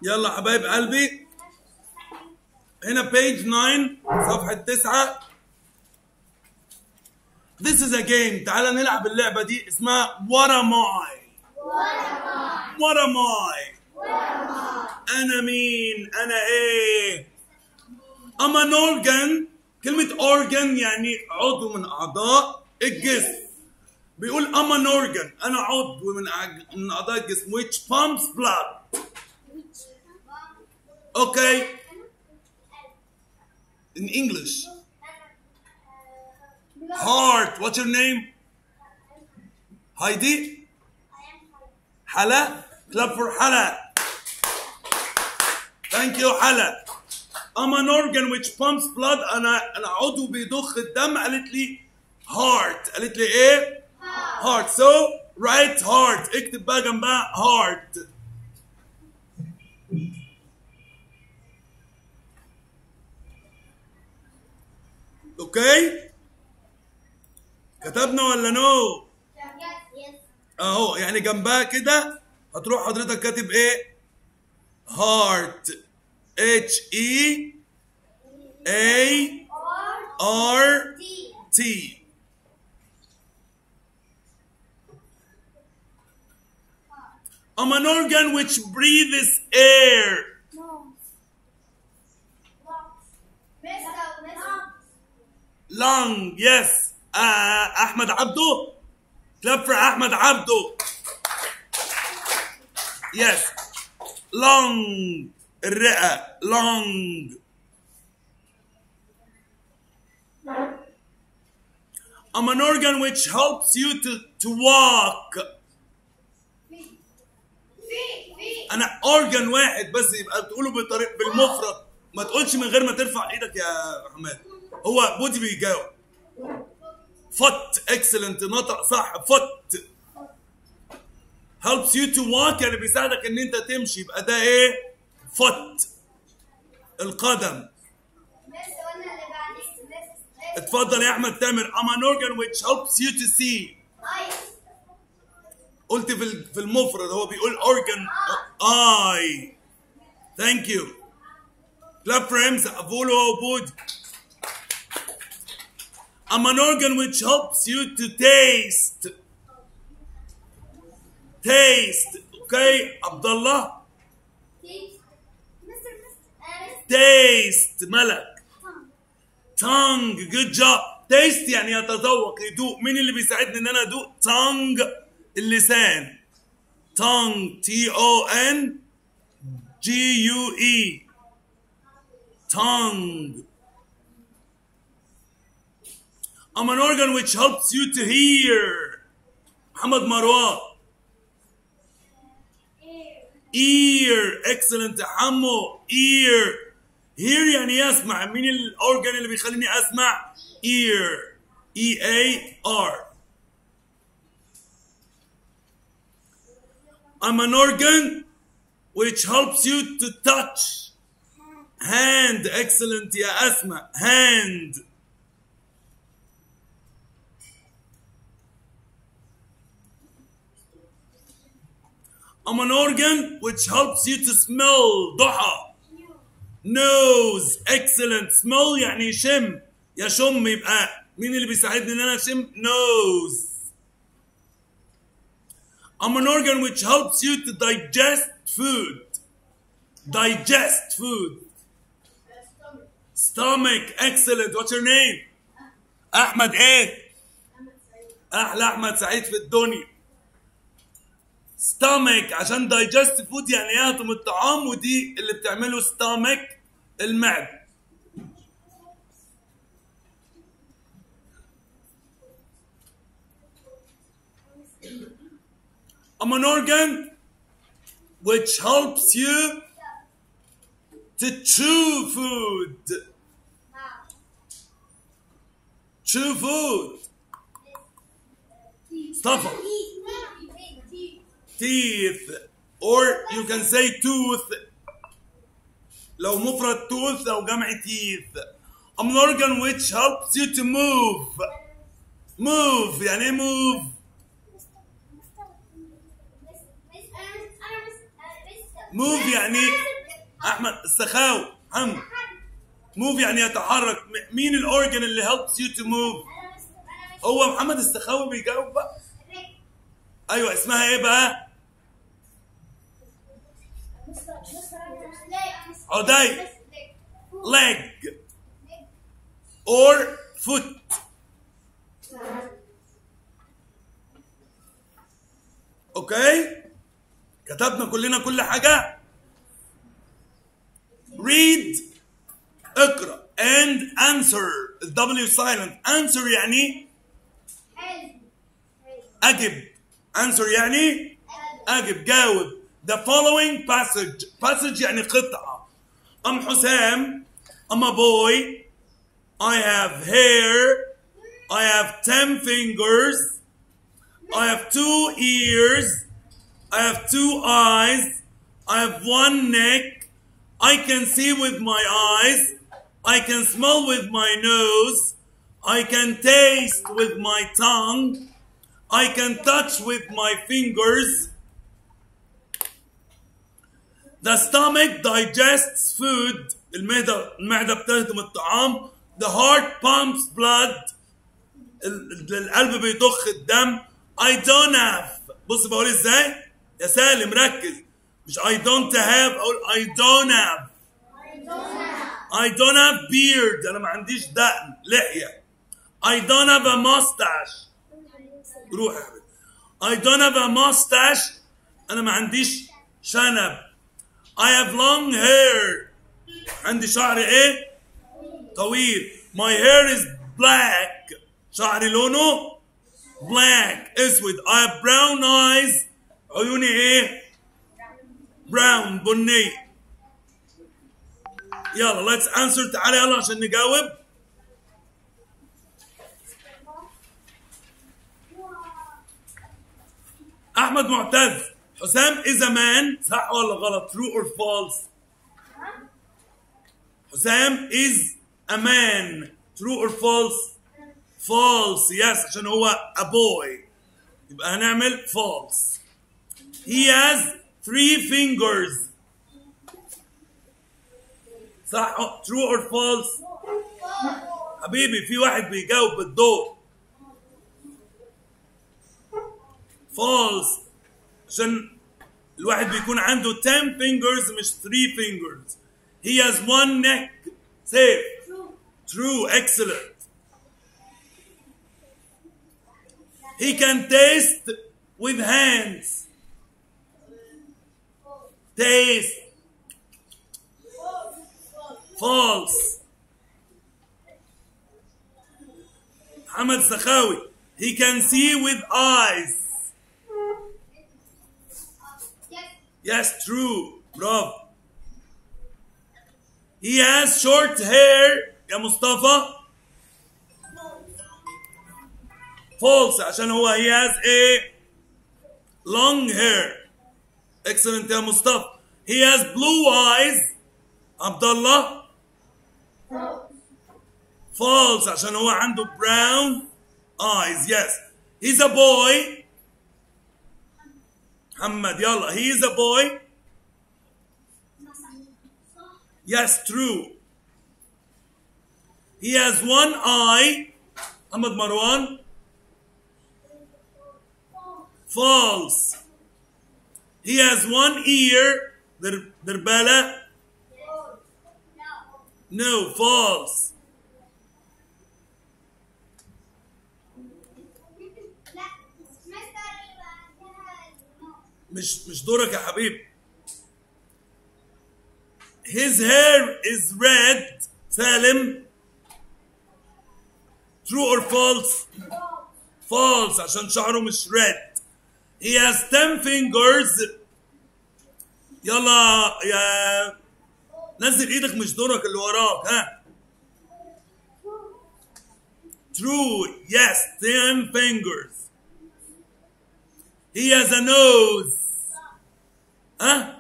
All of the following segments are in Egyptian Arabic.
يلا حبايب قلبي هنا page 9 صفحة 9 This is a game تعال نلعب اللعبة دي اسمها What am I What am I أنا مين أنا إيه I'm an organ كلمة organ يعني عضو من أعضاء الجسم بيقول I'm an organ أنا عضو من أعج- من أعضاء الجسم which pumps blood Okay in English heart what's your name Heidi حلا clap for حلا thank you حلا I'm an organ which pumps blood أنا أنا عضو بيضخ الدم قالت لي heart قالت لي إيه heart so write heart اكتب بقى جنبها heart اوكي كتبنا ولا نو اهو يعني جنبها كده هتروح حضرتك كاتب ايه heart H E A R T I'm an organ which breathes air lung yes uh, احمد عبده clap for احمد عبده yes lung الرئه lung I'm an organ which helps you to, to walk انا organ واحد بس يبقى تقوله بطريق بالمفرد ما تقولش من غير ما ترفع ايدك يا حماد هو بودي بيجاوب فوت اكسلنت نطق صح فوت helps you to walk يعني بيساعدك ان انت تمشي يبقى ده ايه فوت القدم اتفضل يا احمد تامر I'm an organ which helps you to see قلت في ال- في المفرد هو بيقول organ I thank you clap for him فولو وبود I'm an organ which helps you to taste taste okay عبد الله taste ملك tongue good job taste يعني يتذوق يدوق مين اللي بيساعدني ان انا ادوق tongue اللسان tongue T O N G U E tongue I'm an organ which helps you to hear محمد مروان ear excellent يا حمو ear hear يعني يسمع مين الاورجن اللي بيخليني اسمع ear E A R I'm an organ which helps you to touch hand excellent يا أسماء hand I'm an organ which helps you to smell ضحى nose excellent smell يعني يشم يشم يبقى مين اللي بيساعدني ان انا اشم nose I'm an organ which helps you to digest food digest food stomach excellent what's your name احمد ايه احلى احمد سعيد في الدنيا stomach عشان digest food يعني يهضم الطعام ودي اللي بتعمله stomach المعدة I'm an organ which helps you to chew food. Chew food. Stuff teeth or you can say tooth لو مفرد tooth لو جمع teeth I'm an organ which helps you to move move يعني ايه move move يعني احمد السخاوي محمد موف يعني يتحرك م- مين الاورجن اللي helps you to move هو محمد السخاوي بيجاوب بقى ايوه اسمها ايه بقى عدي leg or foot اوكي كتبنا كلنا كل حاجه read اقرا and answer الدبليو silent answer يعني اجب answer يعني اجب جاوب the following passage passage يعني قطعه ام حسام I'm a boy I have hair I have 10 fingers I have two ears I have two eyes I have one neck I can see with my eyes I can smell with my nose I can taste with my tongue I can touch with my fingers The stomach digests food المعدة المعدة بتهضم الطعام The heart pumps blood ال- القلب بيضخ الدم I don't have بص بقول ازاي يا سالم ركز مش I don't have اقول I don't have I don't have beard انا ما عنديش دقن لحية I don't have a mustache روح يا حبيبي I don't have a mustache انا ما عنديش شنب I have long hair عندي شعر ايه طويل my hair is black شعري لونه black اسود I have brown eyes عيوني ايه brown بني يلا let's answer تعالى يلا عشان نجاوب احمد معتز حسام is a man صح ولا غلط true or false حسام is a man true or false false yes عشان هو a boy يبقى هنعمل false he has three fingers صح true or false حبيبي في واحد بيجاوب بالدور false عشان الواحد بيكون عنده 10 fingers مش 3 fingers he has one neck safe true excellent he can taste with hands taste false محمد سخاوي he can see with eyes Yes, true. برافو. He has short hair يا مصطفى. False عشان هو he has a long hair. Excellent يا مصطفى. He has blue eyes. عبد الله. False عشان هو عنده brown eyes. Yes. He's a boy. محمد يلا he is a boy yes true he has one eye محمد مروان false he has one ear در دربالة no false مش مش دورك يا حبيبي his hair is red سالم true or false false عشان شعره مش red he has 10 fingers يلا يا نزل ايدك مش دورك اللي وراك ها true yes 10 fingers he has a nose ها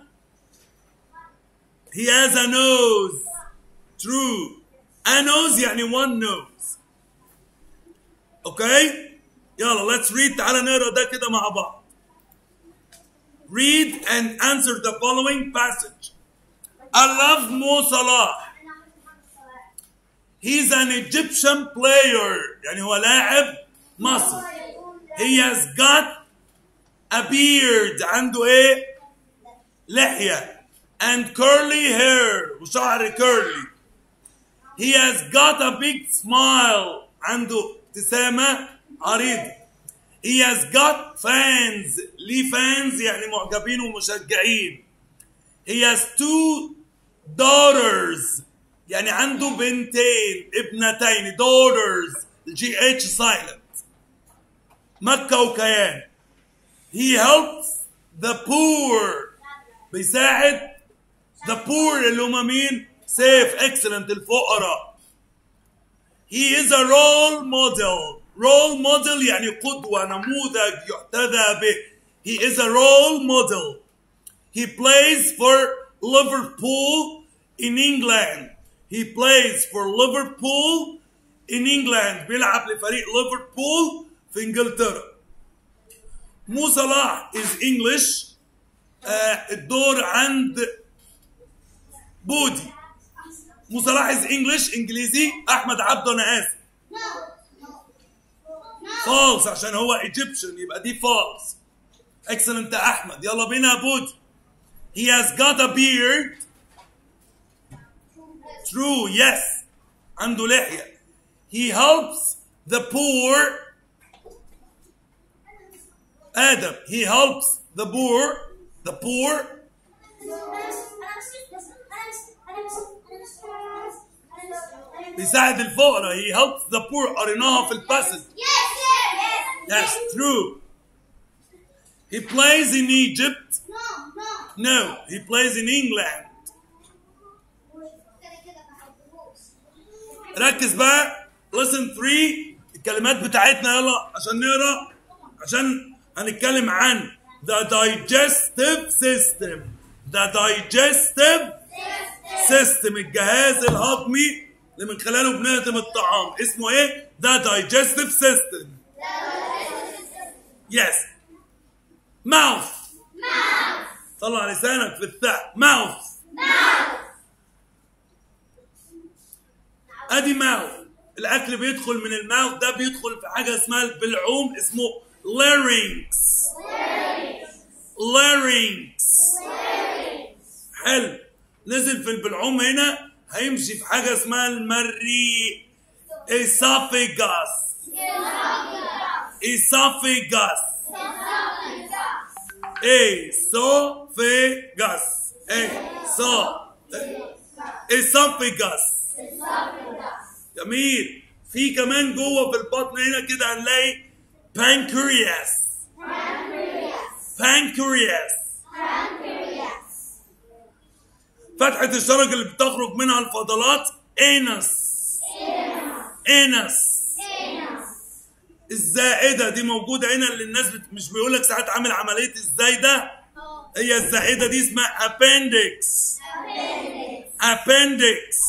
He has a nose. True. A nose يعني one nose. Okay? يلا let's read تعالى نقرا ده كده مع بعض. Read and answer the following passage. I love Mo Salah He's an Egyptian player يعني هو لاعب مصر He has got a beard عنده ايه لحية and curly hair وشعر curly He has got a big smile عنده ابتسامة عريضة He has got fans ليه fans يعني معجبين ومشجعين He has two daughters يعني عنده بنتين ابنتين daughters الجي اتش silent مكة وكيان He helps the poor بيساعد the poor اللي هم مين؟ safe excellent الفقراء He is a role model role model يعني قدوة نموذج يحتذى به He is a role model He plays for Liverpool in England He plays for Liverpool in England بيلعب لفريق ليفربول في انجلترا مو صلاح is English آه الدور عند بودي مو صلاح is English انجليزي احمد عبده انا اسف فالس عشان هو ايجيبشن يبقى دي فالس اكسلنت احمد يلا بينا يا بودي he has got a beard true yes عنده لحيه he helps the poor Adam he helps the poor the poor بيساعد الفقراء he helps the poor قريناها في الباسج That's true. He plays in Egypt. No, he plays in England. ركز بقى listen 3 الكلمات بتاعتنا يلا عشان نقرا عشان هنتكلم عن the digestive system the digestive system الجهاز الهضمي اللي من خلاله بنهضم الطعام اسمه ايه the digestive system yes mouth طلع لسانك في الثاء mouth ادي ماوث الاكل بيدخل من الماوث ده بيدخل في حاجه اسمها بالعوم اسمه larynx larynx حلو نزل في البلعوم هنا هيمشي في حاجه اسمها المريء esophagus esophagus esophagus esophagus جميل في كمان جوه في البطن هنا كده هنلاقي pancreas pancreas فتحة الشرج اللي بتخرج منها الفضلات anus anus الزائدة دي موجودة هنا اللي الناس بت... مش بيقول لك ساعات عامل عملية الزايدة هي الزائدة دي اسمها appendix appendix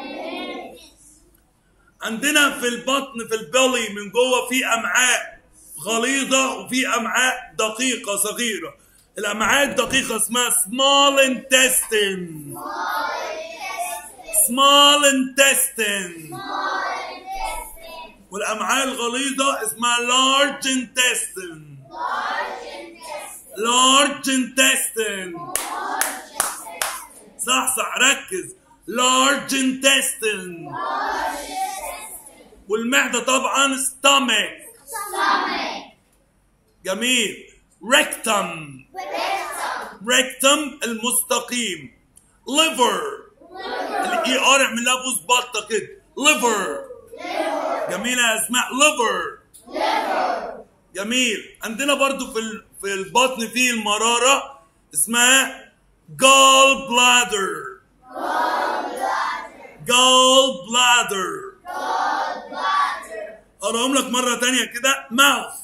عندنا في البطن في البلي من جوه في امعاء غليظه وفي امعاء دقيقه صغيره الامعاء الدقيقه اسمها small intestine small intestine والامعاء الغليظه اسمها large intestine large intestine صح صح ركز large intestine والمعدة طبعا stomach جميل rectum rectum المستقيم liver الاي ار اعمل لها بوز بطة كده liver جميلة يا اسماء liver جميل عندنا برضو في ال- في البطن في المرارة اسمها gall bladder gall bladder اقراهم لك مره تانية كده mouth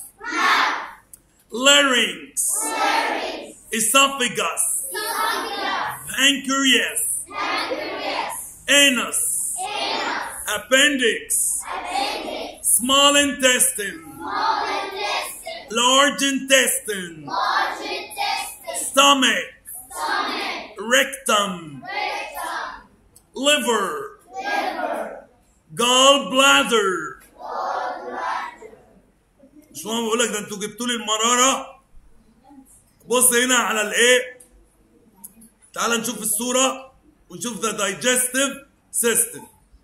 larynx esophagus pancreas anus appendix small intestine large intestine stomach rectum liver gall bladder مش مهم بقول لك ده انتوا جبتوا لي المراره بص هنا على الايه تعال نشوف الصوره ونشوف ذا digestive system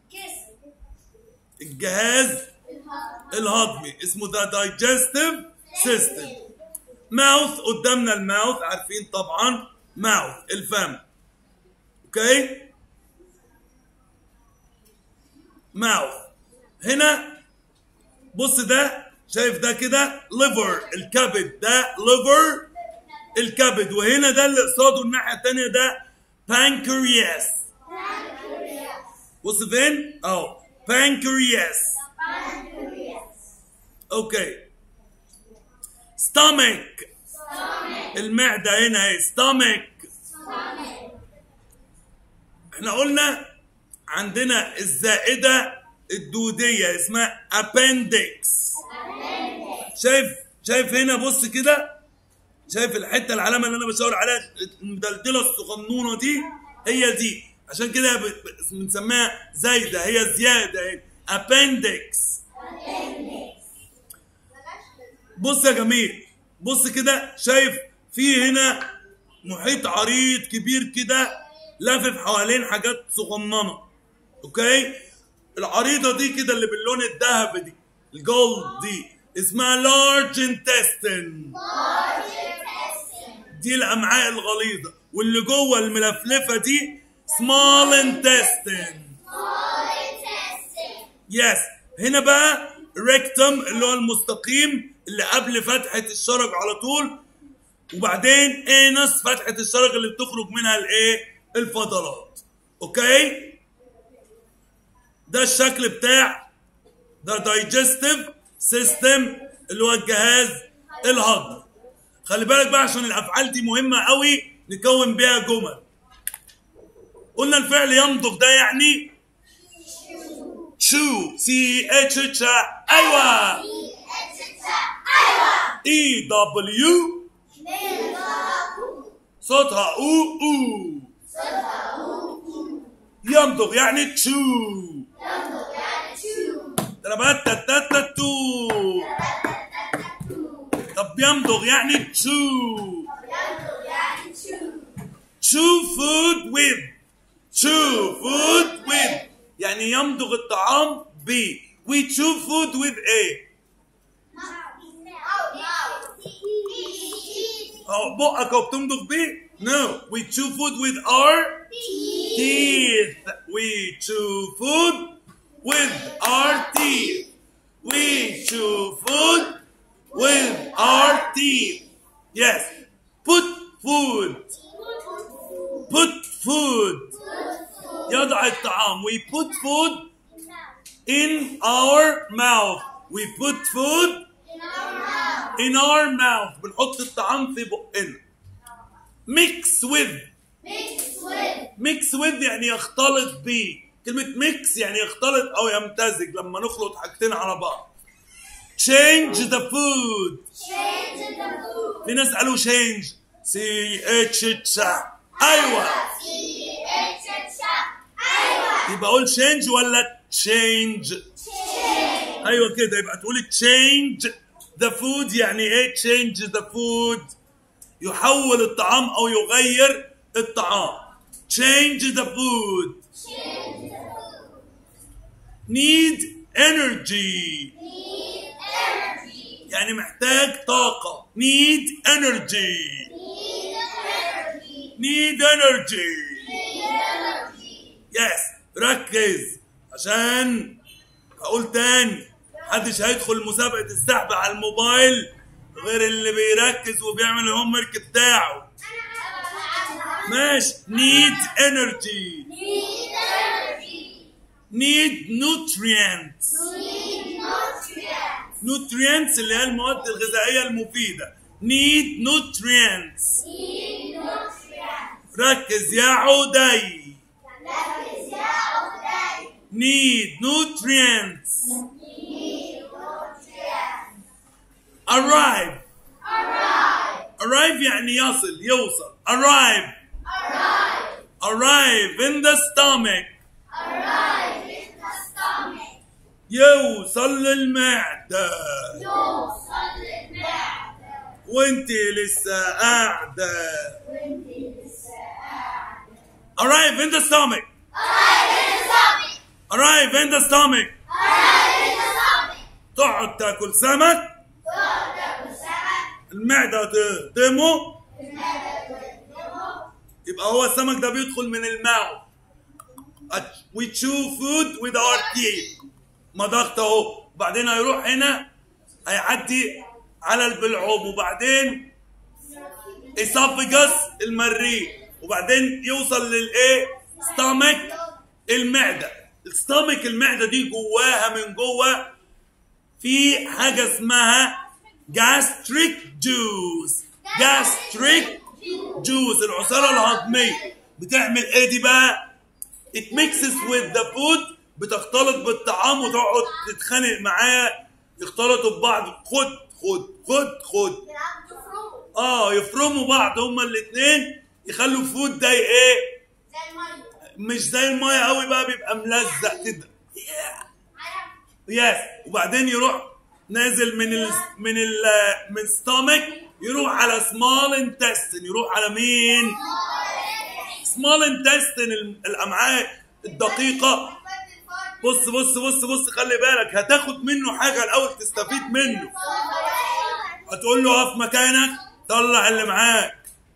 الجهاز الهضمي اسمه ذا digestive system ماوث قدامنا الماوث عارفين طبعا ماوث الفم اوكي ماوث هنا بص ده شايف ده كده ليفر الكبد ده ليفر الكبد وهنا ده اللي قصاده الناحيه الثانيه ده بانكرياس بص فين اهو بانكرياس اوكي stomach المعدة هنا اهي stomach احنا قلنا عندنا الزائدة الدودية اسمها appendix شايف شايف هنا بص كده شايف الحتة العلامة اللي انا بشاور عليها المدلدلة الصغنونة دي هي دي عشان كده ب- ب- بنسميها زايدة هي زيادة هنا appendix بص يا جميل بص كده شايف في هنا محيط عريض كبير كده لافف حوالين حاجات صغننه اوكي العريضه دي كده اللي باللون الذهبي دي الجولد دي اسمها لارج intestine دي الامعاء الغليظه واللي جوه الملفلفه دي سمول intestine يس هنا بقى ريكتم اللي هو المستقيم اللي قبل فتحة الشرج على طول وبعدين انس فتحة الشرج اللي بتخرج منها الايه الفضلات اوكي ده الشكل بتاع ده digestive system اللي هو الجهاز الهضمي خلي بالك بقى عشان الافعال دي مهمة قوي نكون بيها جمل قلنا الفعل يمضغ ده يعني شو سي اتش اتش ايوه اي دبليو صوتها او او يمضغ يعني تشو ضربات تتا تو طب يمضغ يعني تشو chew food with chew food with يعني يمضغ الطعام ب we chew food with a أو بقك أو بتمضغ بيه no we chew food with our teeth we chew food with our teeth we chew food with our teeth yes put food put food يضع الطعام we put food in our mouth we put food in our mouth بنحط الطعام في بقنا mix with mix with يعني يختلط به كلمة mix يعني يختلط أو يمتزج لما نخلط حاجتين على بعض change the food في ناس قالوا change سي اتش اتش ايوه يبقى اقول change ولا change ايوه كده يبقى تقولي change the food يعني ايه change the food يحول الطعام او يغير الطعام change the food need energy يعني محتاج طاقة need energy need energy يس ركز عشان هقول تاني محدش هيدخل مسابقة السحب على الموبايل غير اللي بيركز وبيعمل الهوم ورك بتاعه ماشي need energy need nutrients nutrients اللي هي المواد الغذائية المفيدة need nutrients ركز يا عودي need nutrients arrive arrive يعني يصل يوصل arrive arrive in the stomach يوصل للمعدة يوصل للمعدة وانت لسه قاعدة وانت لسه قاعدة arrive in the stomach قاعد الصبي arrive in the stomach قاعد الصبي تقعد تاكل سمك تقعد تاكل سمك المعدة تهضمه المعدة تهضمه يبقى هو السمك ده بيدخل من الماوث we chew food with our teeth مضغت اهو وبعدين هيروح هنا هيعدي على البلعوم وبعدين esophagus المريء وبعدين يوصل للايه stomach المعده الستامك المعده دي جواها من جوه في حاجه اسمها gastric juice gastric جوز العصارة الهضمية بتعمل ايه دي بقى؟ it mixes with the food بتختلط بالطعام وتقعد تتخانق معاه يختلطوا ببعض خد خد خد خد تلعب تفرمه اه يفرموا بعض هما الاتنين يخلوا الفود ده ايه زي المية مش زي المايه قوي بقى بيبقى ملزق كده عارف يس وبعدين يروح نازل من ال من ال من ستامك يروح على سمال انتستين يروح على مين؟ سمال انتستين الامعاء الدقيقه بص بص بص بص خلي بالك هتاخد منه حاجه الاول تستفيد منه هتقول له اقف مكانك طلع اللي معاك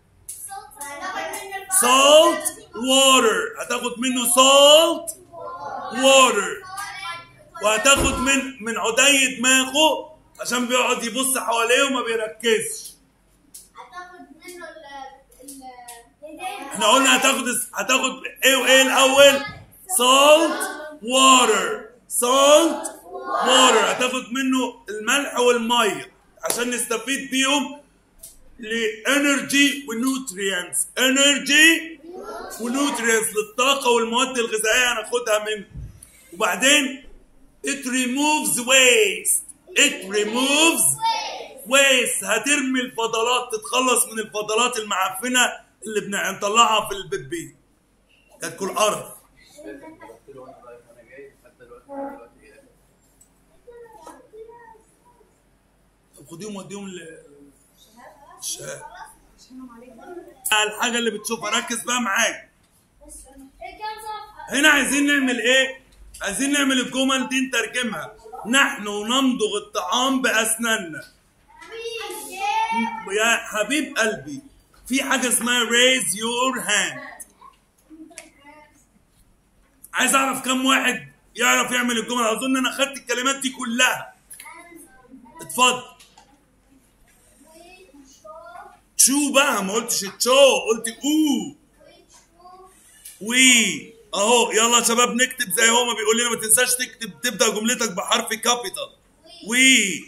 salt water هتاخد منه salt water وهتاخد من من عدي دماغه عشان بيقعد يبص حواليه وما بيركزش هتاخد منه ال ال احنا قلنا هتاخد هتاخد ايه وايه الاول salt water salt water هتاخد منه الملح والميه عشان نستفيد بيهم لانرجي ونوتريانس انرجي ونوتريانس للطاقه والمواد الغذائيه هناخدها منه وبعدين it removes waste it removes waste هترمي الفضلات تتخلص من الفضلات المعفنه اللي بنطلعها في البيبي تاكل قرف قلت له وانا رايح وانا جاي حتى دلوقتي دلوقتي ايه طب خديهم وديهم ل الشهاب الحاجه اللي بتشوفها ركز بقى معايا هنا عايزين نعمل ايه عايزين نعمل الجمل دي نترجمها نحن نمضغ الطعام باسناننا يا حبيب قلبي في حاجه اسمها raise your hand عايز اعرف كم واحد يعرف يعمل الجمل اظن انا خدت الكلمات دي كلها اتفضل تشو بقى ما قلتش تشو قلت او وي اهو يلا يا شباب نكتب زي هو ما بيقول لنا ما تنساش تكتب تبدا جملتك بحرف كابيتال وي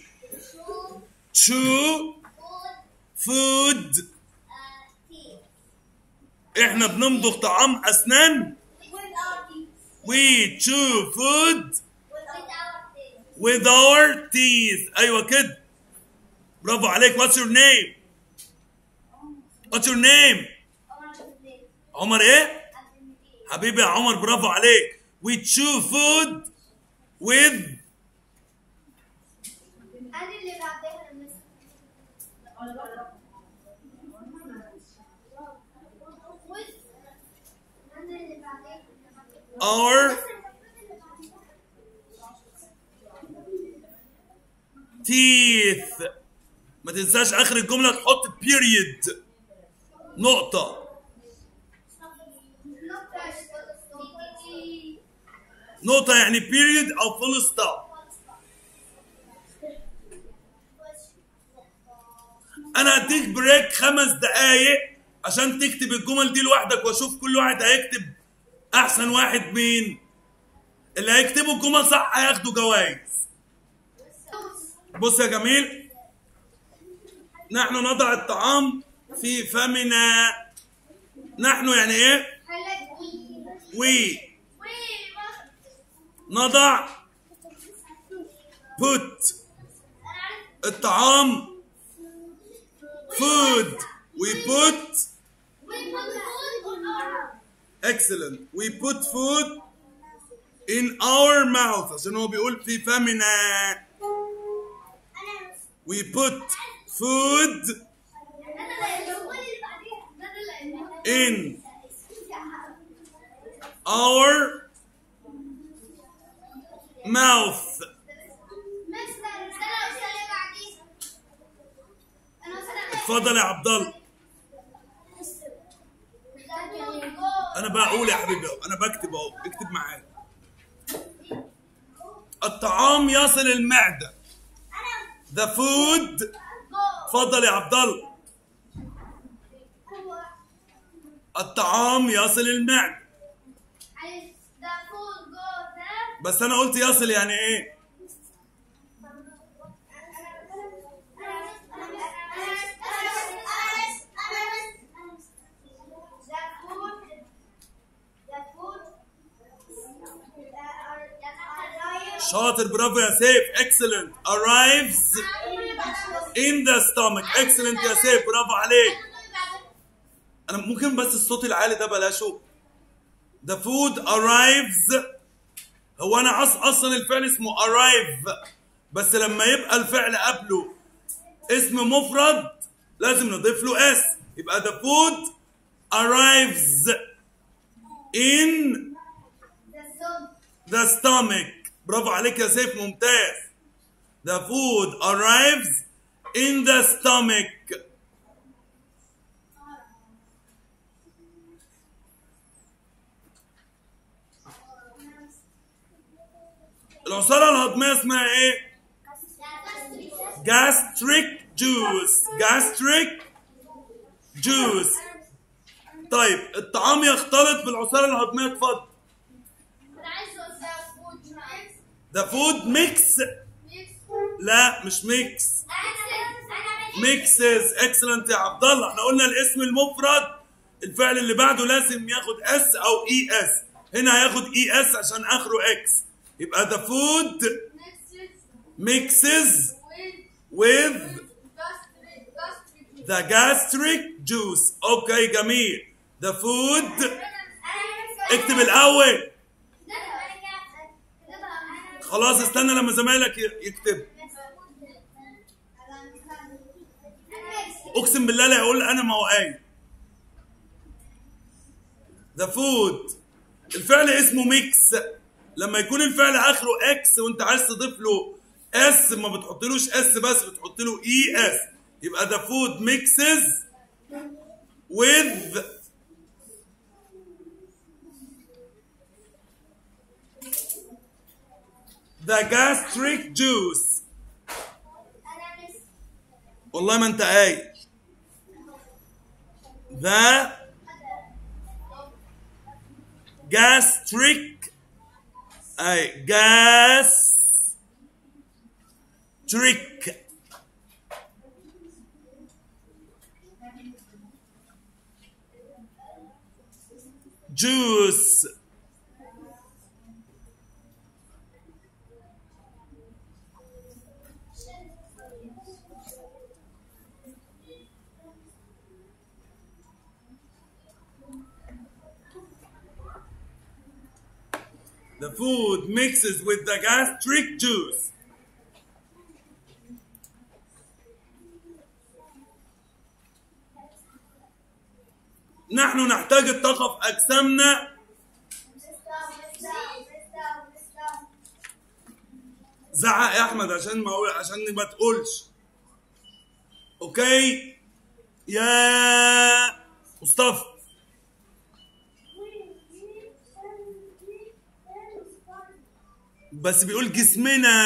تشو فود احنا بنمضغ طعام اسنان وي تشو فود with our teeth ايوه كده برافو عليك what's your name what's your name عمر ايه حبيبي يا عمر برافو عليك we chew food with our teeth ما تنساش اخر الجمله تحط period نقطه نقطه يعني period او full stop انا هديك بريك خمس دقايق عشان تكتب الجمل دي لوحدك واشوف كل واحد هيكتب احسن واحد مين اللي هيكتبوا الجمل صح هياخدوا جوائز بص يا جميل نحن نضع الطعام في فمنا نحن يعني ايه وي نضع put الطعام food we put excellent we put food in our mouth عشان هو بيقول في فمنا انا we put food in our mouth اتفضل يا عبد الله انا بقول يا حبيبي أهو، انا بكتب اهو اكتب معايا الطعام يصل المعده the food اتفضل يا عبد الله الطعام يصل المعده بس انا قلت يصل يعني ايه شاطر برافو يا سيف excellent arrives in the stomach excellent يا سيف برافو عليك انا ممكن بس الصوت العالي ده بلاشه the food arrives هو انا عص اصلا الفعل اسمه arrive بس لما يبقى الفعل قبله اسم مفرد لازم نضيف له اس يبقى the food arrives in the stomach برافو عليك يا سيف ممتاز the food arrives in the stomach العصارة الهضمية اسمها ايه؟ gastric juice gastric juice طيب الطعام يختلط بالعصارة الهضمية اتفضل the food mix لا مش mix mixes excellent يا عبد الله احنا قلنا الاسم المفرد الفعل اللي بعده لازم ياخد اس او اي اس هنا هياخد اي اس عشان اخره اكس يبقى the food mixes with the gastric juice اوكي جميل the food اكتب الاول خلاص استنى لما زمايلك ي- يكتب اقسم بالله لا يقول انا ما هو قايل the food الفعل اسمه ميكس لما يكون الفعل اخره اكس وانت عايز تضيف له اس ما بتحطلوش اس بس بتحط له اي اس يبقى the food mixes with the gastric juice والله ما انت قايل the gastric اي gastric juice The food mixes with the gastric juice. نحن نحتاج الطاقة في أجسامنا زعق يا أحمد عشان ما أقول عشان ما تقولش أوكي يا مصطفى بس بيقول جسمنا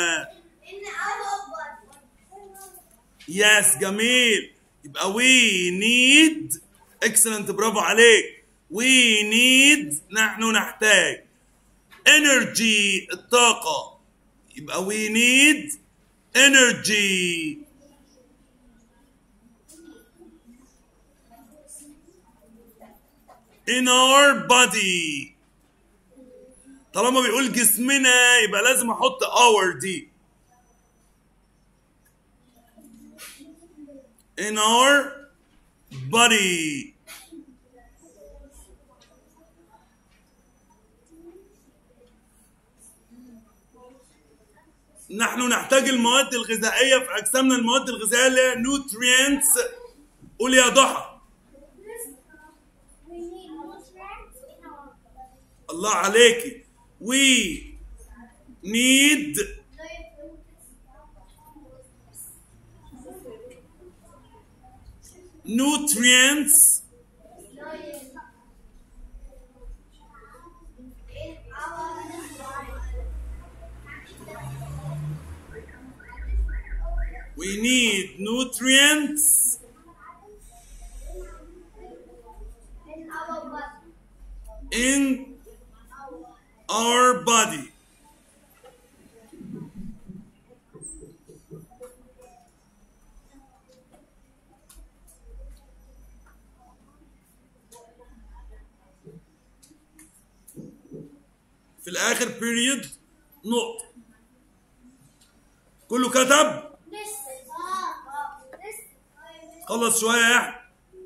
يس جميل يبقى we need excellent برافو عليك we need نحن نحتاج energy الطاقة يبقى we need energy in our body طالما بيقول جسمنا يبقى لازم احط our دي in our body نحن نحتاج المواد الغذائيه في اجسامنا المواد الغذائيه اللي هي nutrients قول يا ضحى We need nutrients in our body. الله عليكي we need nutrients we need nutrients In our body. in our body في الاخر period نقطة كله كتب This. Ah. This. خلص شوية يا احمد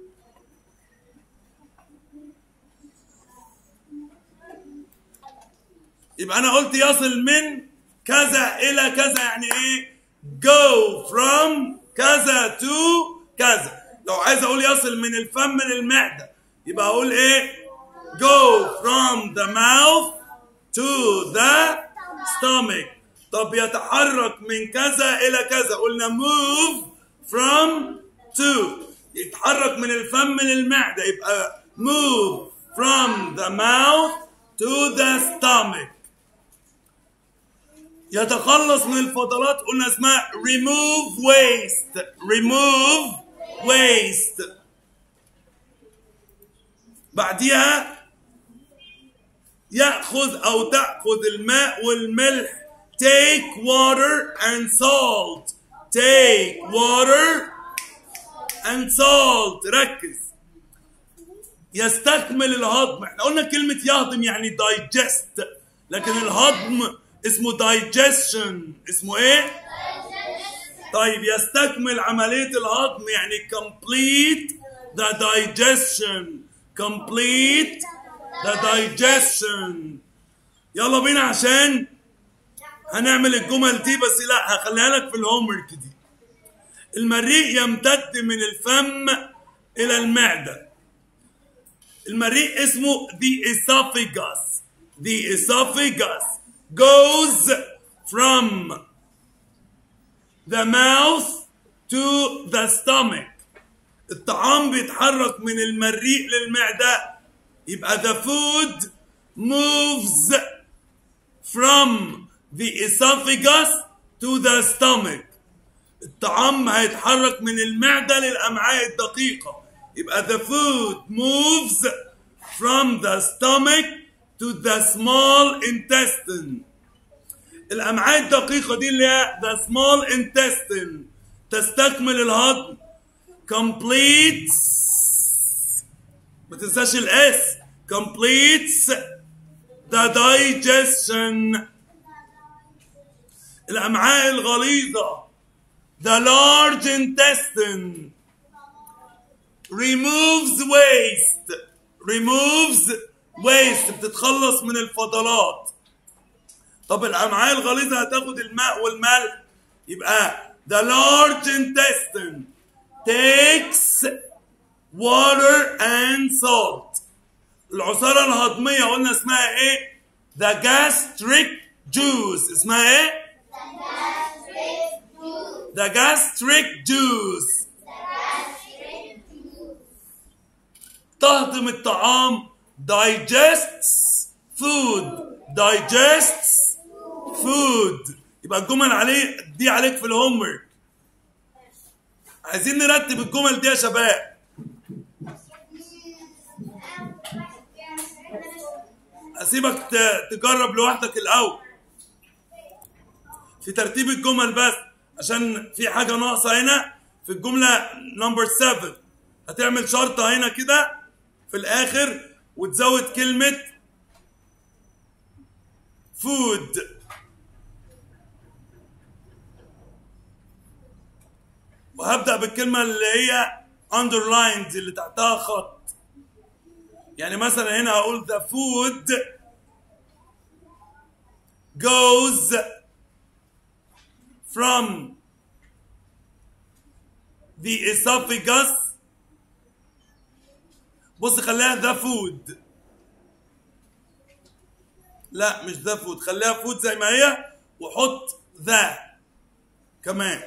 يبقى انا قلت يصل من كذا الى كذا يعني ايه go from كذا to كذا لو عايز اقول يصل من الفم للمعدة يبقى اقول ايه go from the mouth to the stomach طب يتحرك من كذا الى كذا قلنا move from to يتحرك من الفم للمعدة يبقى move from the mouth to the stomach يتخلص من الفضلات قلنا اسمها remove waste remove waste بعديها يأخذ أو تأخذ الماء والملح take water and salt take water and salt ركز يستكمل الهضم احنا قلنا كلمة يهضم يعني digest لكن الهضم اسمه digestion اسمه ايه؟ طيب يستكمل عملية الهضم يعني complete the digestion complete the digestion يلا بينا عشان هنعمل الجمل دي بس لا هخليها لك في الهومورك دي المريء يمتد من الفم إلى المعدة المريء اسمه the esophagus the esophagus goes from the mouth to the stomach الطعام بيتحرك من المريء للمعدة يبقى the food moves from the esophagus to the stomach الطعام هيتحرك من المعدة للأمعاء الدقيقة يبقى the food moves from the stomach to the small intestine الأمعاء الدقيقة دي اللي هي the small intestine تستكمل الهضم completes ما تنساش الاس completes the digestion الأمعاء الغليظة the large intestine removes waste removes waste بتتخلص من الفضلات طب الأمعاء الغليظة هتاخد الماء والملح يبقى the large intestine takes water and salt العصارة الهضمية قلنا اسمها ايه the gastric juice اسمها ايه the gastric juice تهضم الطعام digests food digests food يبقى الجمل عليه دي عليك في الهومورك عايزين نرتب الجمل دي يا شباب اسيبك ت- تجرب لوحدك الاول في ترتيب الجمل بس عشان في حاجه ناقصه هنا في الجمله نمبر 7 هتعمل شرطه هنا كده في الاخر وتزود كلمه فود وهبدا بالكلمه اللي هي underlined اللي تحتها خط يعني مثلا هنا هقول the food goes from the esophagus بص خليها ذا فود لا مش ذا فود خليها فود زي ما هي وحط ذا كمان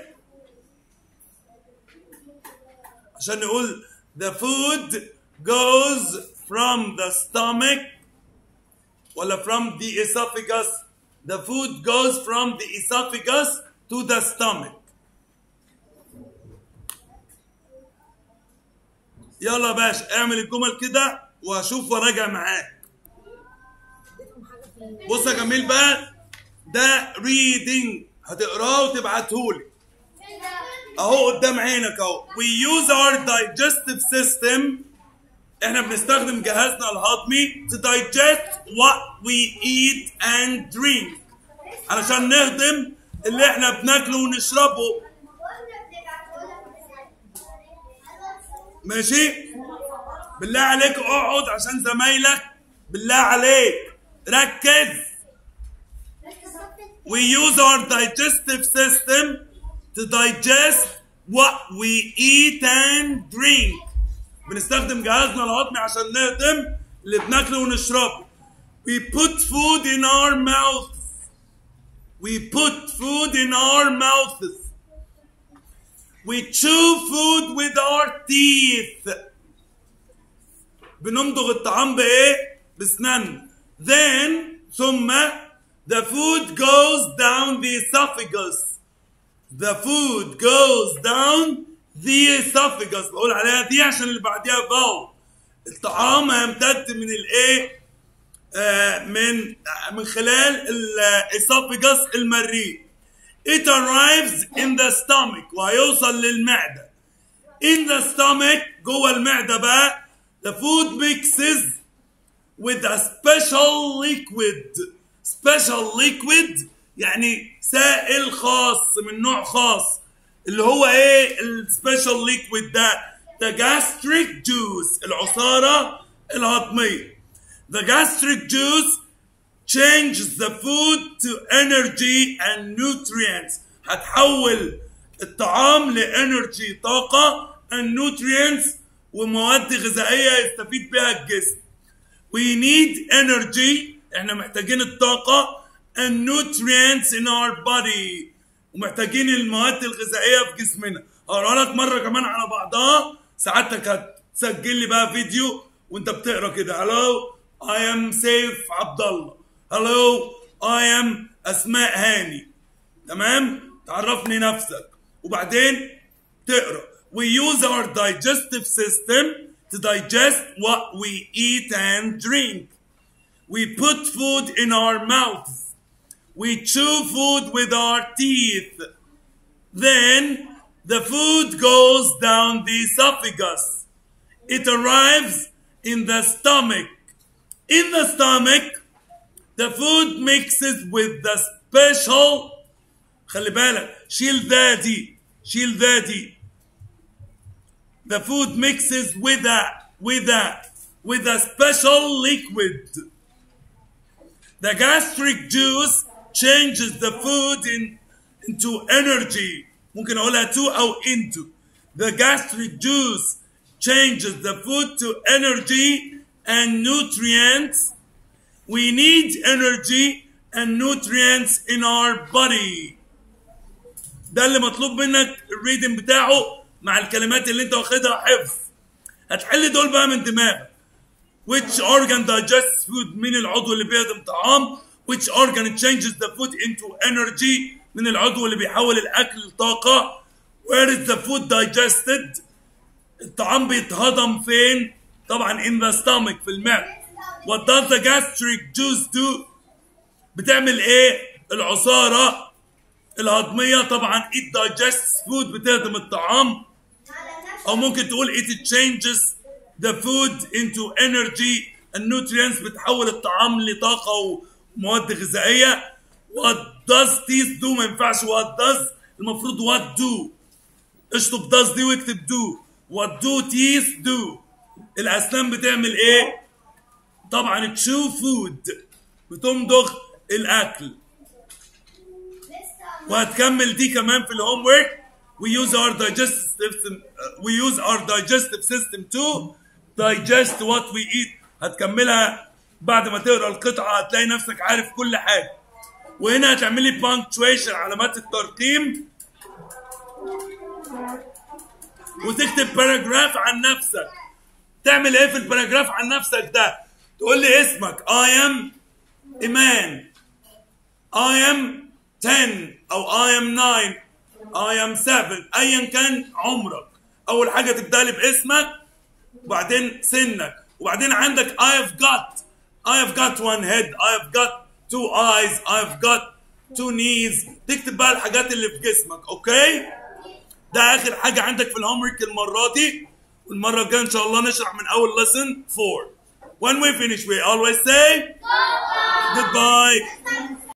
عشان نقول the food goes from the stomach ولا from the esophagus the food goes from the esophagus to the stomach يلا يا باشا اعمل الجمل كده واشوف وراجع معاك بص يا جميل بقى ده reading هتقراه وتبعتهولي اهو قدام عينك اهو we use our digestive system احنا بنستخدم جهازنا الهضمي to digest what we eat and drink علشان نهضم اللي احنا بناكله ونشربه ماشي بالله عليك اقعد عشان زمايلك بالله عليك ركز we use our digestive system to digest what we eat and drink بنستخدم جهازنا الهضمي عشان نهضم اللي بناكله ونشربه we put food in our mouths we put food in our mouths we chew food with our teeth بنمضغ الطعام بايه بسنان then ثم the food goes down the esophagus the food goes down the esophagus بقول عليها دي عشان اللي بعديها باو الطعام هيمتد من الايه آه من آه من خلال الاسوفيجاس المريء it arrives in the stomach وهيوصل للمعده in the stomach جوه المعده بقى the food mixes with a special liquid special liquid يعني سائل خاص من نوع خاص اللي هو ايه السبيشال ليكويد ده the gastric juice العصارة الهضمية the gastric juice changes the food to energy and nutrients هتحول الطعام لانرجي طاقة and nutrients ومواد غذائية يستفيد بها الجسم we need energy احنا محتاجين الطاقة and nutrients in our body ومحتاجين المواد الغذائيه في جسمنا هقراها لك مره كمان على بعضها سعادتك هتسجل لي بقى فيديو وانت بتقرا كده هلو اي ام سيف عبد الله هلو اي ام اسماء هاني تمام تعرفني نفسك وبعدين تقرا we use our digestive system to digest what we eat and drink we put food in our mouths we chew food with our teeth. Then the food goes down the esophagus. It arrives in the stomach. In the stomach, the food mixes with the special خلي بالك شيل ذا دي شيل ذا دي The food mixes with a with a with a special liquid. The gastric juice changes the food in, into energy. ممكن أقولها to أو into. The gastric juice changes the food to energy and nutrients. We need energy and nutrients in our body. ده اللي مطلوب منك الريدنج بتاعه مع الكلمات اللي انت واخدها حفظ. هتحل دول بقى من دماغك. Which organ digests food؟ مين العضو اللي بيهضم طعام؟ which organ changes the food into energy من العضو اللي بيحول الاكل لطاقه where is the food digested الطعام بيتهضم فين طبعا in the stomach في المعده what does the gastric juice do بتعمل ايه العصاره الهضميه طبعا it digests food بتهضم الطعام او ممكن تقول it changes the food into energy and nutrients بتحول الطعام لطاقه ومواد غذائيه what does teeth do ما ينفعش what does المفروض what do اشطب does دي واكتب do what do teeth do الاسنان بتعمل ايه طبعا chew food بتمضغ الاكل Mr. وهتكمل دي كمان في الهوم ورك we use our digestive system uh, we use our digestive system to digest what we eat هتكملها بعد ما تقرا القطعه هتلاقي نفسك عارف كل حاجه وهنا هتعملي punctuation علامات الترقيم وتكتب باراجراف عن نفسك تعمل ايه في الباراجراف عن نفسك ده تقول لي اسمك I am إيمان I am 10 أو I am 9 I am 7 أيا كان عمرك أول حاجة تبدأ لي باسمك وبعدين سنك وبعدين عندك I have got I have got one head I have got two eyes I have got two knees تكتب بقى الحاجات اللي في جسمك أوكي ده آخر حاجة عندك في الهومورك المرة دي والمرة الجاية إن شاء الله نشرح من أول lesson 4 When we finish we always say goodbye